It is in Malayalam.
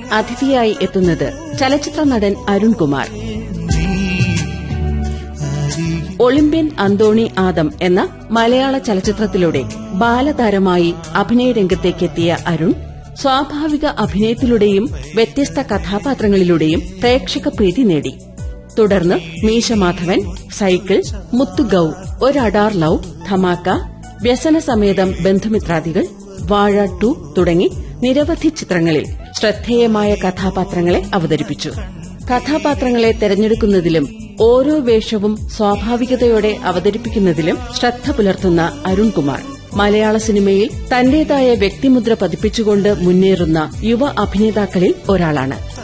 അതിഥിയായി എത്തുന്നത് ചലച്ചിത്ര നടൻ അരുൺകുമാർ ഒളിമ്പ്യൻ അന്തോണി ആദം എന്ന മലയാള ചലച്ചിത്രത്തിലൂടെ ബാലതാരമായി അഭിനയരംഗത്തേക്കെത്തിയ അരുൺ സ്വാഭാവിക അഭിനയത്തിലൂടെയും വ്യത്യസ്ത കഥാപാത്രങ്ങളിലൂടെയും പ്രേക്ഷക പ്രീതി നേടി തുടർന്ന് മീശമാധവൻ സൈക്കിൾ മുത്തുഗൌ ഒരടാർ ലവ് ധമാക്ക വ്യസനസമേതം ബന്ധുമിത്രാദികൾ വാഴ ടു തുടങ്ങി നിരവധി ചിത്രങ്ങളിൽ ശ്രദ്ധേയമായ കഥാപാത്രങ്ങളെ അവതരിപ്പിച്ചു കഥാപാത്രങ്ങളെ തെരഞ്ഞെടുക്കുന്നതിലും ഓരോ വേഷവും സ്വാഭാവികതയോടെ അവതരിപ്പിക്കുന്നതിലും ശ്രദ്ധ പുലർത്തുന്ന അരുൺകുമാർ മലയാള സിനിമയിൽ തന്റേതായ വ്യക്തിമുദ്ര പതിപ്പിച്ചുകൊണ്ട് മുന്നേറുന്ന യുവ അഭിനേതാക്കളിൽ ഒരാളാണ്